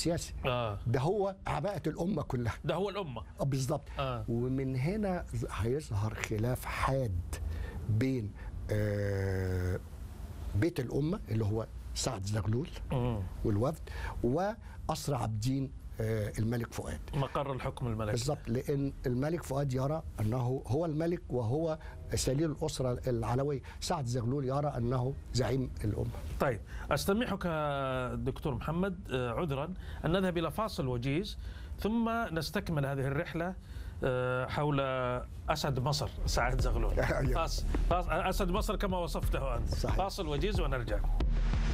السياسي اه ده هو عباءه الامه كلها ده هو الامه آه، بالظبط آه. ومن هنا ز- هيظهر خلاف حاد بين آه، بيت الامه اللي هو سعد زغلول مم. والوفد وقصر عابدين آه، الملك فؤاد مقر الحكم الملكي بالظبط لان الملك فؤاد يرى انه هو الملك وهو سليل الاسره العلويه سعد زغلول يرى انه زعيم الامه طيب استميحك دكتور محمد آه، عذرا ان نذهب الى فاصل وجيز ثم نستكمل هذه الرحله آه، حول اسد مصر سعد زغلول أيوة. فاصل فاصل اسد مصر كما وصفته انت صحيح. فاصل وجيز ونرجع